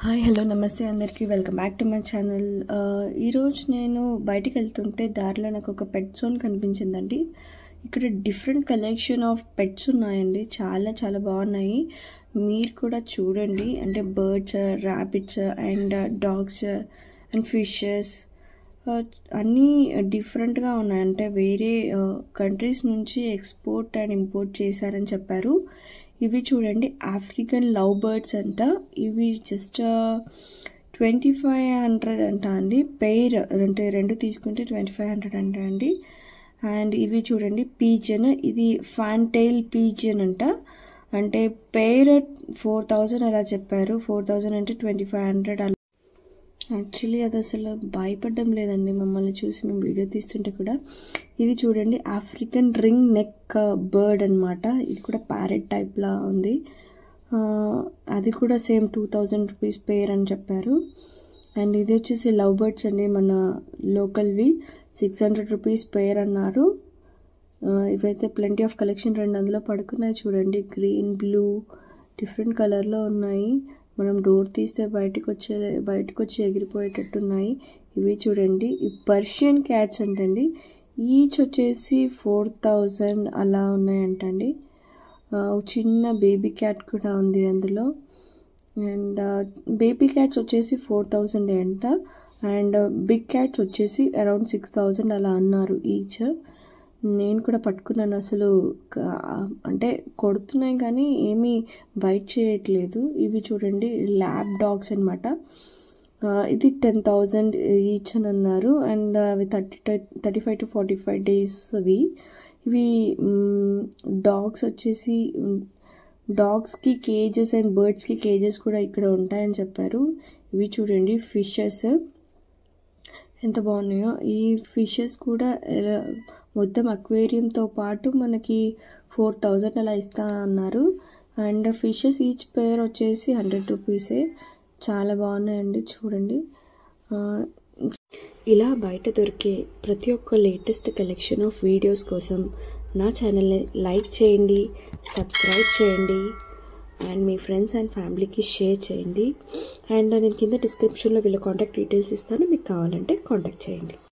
hi hello నమస్తే అందరికీ welcome back to my channel ఈరోజు నేను బయటికి వెళ్తుంటే దారిలో నాకు ఒక పెట్ జోన్ కనిపించిందండి ఇక్కడ డిఫరెంట్ కలెక్షన్ ఆఫ్ పెట్స్ ఉన్నాయండి చాలా చాలా బాగున్నాయి మీరు కూడా చూడండి అంటే birds rabbits and dogs and fishes అన్నీ డిఫరెంట్గా ఉన్నాయి అంటే వేరే కంట్రీస్ నుంచి ఎక్స్పోర్ట్ అండ్ ఇంపోర్ట్ చేశారని చెప్పారు ఇవి చూడండి ఆఫ్రికన్ లవ్ బర్డ్స్ అంట ఇవి జస్ట్ ట్వంటీ ఫైవ్ హండ్రెడ్ అంట అండి పెయిర్ అంటే రెండు తీసుకుంటే ట్వంటీ ఫైవ్ హండ్రెడ్ అంట అండి అండ్ ఇవి చూడండి పీజన్ ఇది ఫ్యాన్టైల్ పీజన్ అంట అంటే పెయిర్ ఫోర్ థౌజండ్ అలా చెప్పారు ఫోర్ థౌజండ్ అంటే ట్వంటీ ఫైవ్ హండ్రెడ్ అలా యాక్చువల్లీ అది అసలు భయపడడం లేదండి మమ్మల్ని చూసి మేము వీడియో తీస్తుంటే కూడా ఇది చూడండి ఆఫ్రికన్ రింగ్ నెక్ బర్డ్ అనమాట ఇది కూడా ప్యారెట్ టైప్లా ఉంది అది కూడా same two thousand rupees per అని చెప్పారు అండ్ ఇది వచ్చేసి లవ్ బర్డ్స్ అండి మన లోకల్వి సిక్స్ హండ్రెడ్ రూపీస్ పేర్ అన్నారు ఇవైతే ప్లెంటీ ఆఫ్ కలెక్షన్ రెండు అందులో పడుకున్నాయి చూడండి గ్రీన్ బ్లూ డిఫరెంట్ కలర్లో ఉన్నాయి మనం డోర్ తీస్తే బయటకు వచ్చే బయటకు వచ్చి ఎగిరిపోయేటట్టు ఉన్నాయి ఇవి చూడండి ఈ పర్షియన్ క్యాట్స్ అంటండి ఈచ్ వచ్చేసి ఫోర్ థౌజండ్ అలా ఉన్నాయంటండి చిన్న బేబీ క్యాట్ కూడా ఉంది అందులో అండ్ బేబీ క్యాట్స్ వచ్చేసి ఫోర్ థౌజండ్ అంట అండ్ బిగ్ క్యాట్స్ వచ్చేసి అరౌండ్ సిక్స్ థౌజండ్ అలా అన్నారు ఈచ్ నేను కూడా పట్టుకున్నాను అసలు అంటే కొడుతున్నాయి కానీ ఏమీ బైట్ చేయట్లేదు ఇవి చూడండి ల్యాబ్ డాగ్స్ అనమాట ఇది టెన్ థౌజండ్ ఈచ్ అని అన్నారు అండ్ అవి thirty thirty five to forty five days అవి ఇవి డాగ్స్ వచ్చేసి డాగ్స్కి కేజెస్ అండ్ బర్డ్స్కి కేజెస్ కూడా ఇక్కడ ఉంటాయని చెప్పారు ఇవి చూడండి ఫిషెస్ ఎంత బాగున్నాయో ఈ ఫిషెస్ కూడా మొత్తం అక్వేరియంతో పాటు మనకి ఫోర్ థౌజండ్ అలా ఇస్తా అన్నారు అండ్ ఫిషెస్ ఈచ్ పేర్ వచ్చేసి హండ్రెడ్ రూపీసే చాలా బాగున్నాయండి చూడండి ఇలా బయట దొరికే ప్రతి ఒక్క లేటెస్ట్ కలెక్షన్ ఆఫ్ వీడియోస్ కోసం నా ఛానల్ని లైక్ చేయండి సబ్స్క్రైబ్ చేయండి అండ్ మీ ఫ్రెండ్స్ అండ్ ఫ్యామిలీకి షేర్ చేయండి అండ్ నేను కింద డిస్క్రిప్షన్లో వీళ్ళ కాంటాక్ట్ డీటెయిల్స్ ఇస్తాను మీకు కావాలంటే కాంటాక్ట్ చేయండి